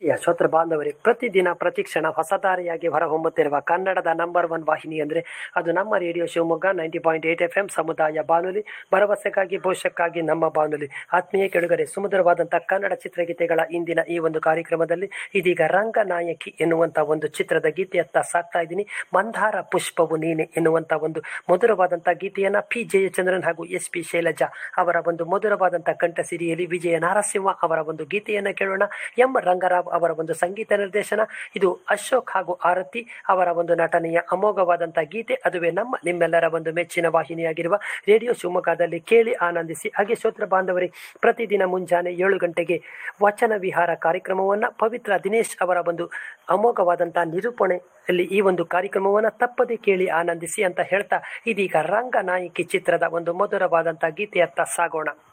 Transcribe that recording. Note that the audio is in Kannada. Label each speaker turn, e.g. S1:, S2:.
S1: ಪ್ರಿಯ ಶ್ರೋತೃ ಬಾಂಧವರೇ ಪ್ರತಿದಿನ ಪ್ರತಿಕ್ಷಣ ಹೊಸದಾರಿಯಾಗಿ ಹೊರಹೊಮ್ಮುತ್ತಿರುವ ಕನ್ನಡದ ನಂಬರ್ ಒನ್ ವಾಹಿನಿ ಅಂದರೆ ಅದು ನಮ್ಮ radio Shivamogga ninety point eight F M ಸಮುದಾಯ ಬಾನುಲಿ ಭರವಸೆಗಾಗಿ ಭವಿಷ್ಯಕ್ಕಾಗಿ ನಮ್ಮ ಬಾನುಲಿ ಆತ್ಮೀಯ ಕೆಡುಗರೆ ಸುಮಧುರವಾದಂಥ ಕನ್ನಡ ಚಿತ್ರಗೀತೆಗಳ ಇಂದಿನ ಈ ಒಂದು ಕಾರ್ಯಕ್ರಮದಲ್ಲಿ ಇದೀಗ ರಂಗನಾಯಕಿ ಎನ್ನುವಂಥ ಒಂದು ಚಿತ್ರದ ಗೀತೆಯತ್ತ ಸಾಕ್ತಾ ಇದ್ದೀನಿ ಮಂದಾರ ಪುಷ್ಪವು ನೀನೆ ಎನ್ನುವಂಥ ಒಂದು ಮಧುರವಾದಂಥ ಗೀತೆಯನ್ನು ಪಿ ಜಯಚಂದ್ರನ್ ಹಾಗೂ ಎಸ್ ಪಿ ಶೈಲಜಾ ಅವರ ಒಂದು ಮಧುರವಾದಂಥ ಕಂಠಸಿರಿಯಲ್ಲಿ ವಿಜಯ ನರಸಿಂಹ ಅವರ ಒಂದು ಗೀತೆಯನ್ನು ಕೇಳೋಣ ಎಂ ರಂಗರಾವ್ ಅವರ ಒಂದು ಸಂಗೀತ ನಿರ್ದೇಶನ ಇದು ಅಶೋಕ್ ಹಾಗೂ ಆರತಿ ಅವರ ಒಂದು ನಟನೆಯ ಅಮೋಘವಾದಂಥ ಗೀತೆ ಅದುವೇ ನಮ್ಮ ನಿಮ್ಮೆಲ್ಲರ ಒಂದು ಮೆಚ್ಚಿನ ವಾಹಿನಿಯಾಗಿರುವ ರೇಡಿಯೋ ಶಿವಮೊಗ್ಗದಲ್ಲಿ ಕೇಳಿ ಆನಂದಿಸಿ ಹಾಗೆ ಶ್ರೋತ್ರ ಬಾಂಧವರೇ ಪ್ರತಿದಿನ ಮುಂಜಾನೆ ಏಳು ಗಂಟೆಗೆ ವಚನ ವಿಹಾರ ಕಾರ್ಯಕ್ರಮವನ್ನು ಪವಿತ್ರ ದಿನೇಶ್ ಅವರ ಒಂದು ಅಮೋಘವಾದಂಥ ನಿರೂಪಣೆಯಲ್ಲಿ ಈ ಒಂದು ಕಾರ್ಯಕ್ರಮವನ್ನು ತಪ್ಪದೆ ಕೇಳಿ ಆನಂದಿಸಿ ಅಂತ ಹೇಳ್ತಾ ಇದೀಗ ರಂಗನಾಯಕಿ ಚಿತ್ರದ ಒಂದು ಮಧುರವಾದಂಥ ಗೀತೆಯತ್ತ ಸಾಗೋಣ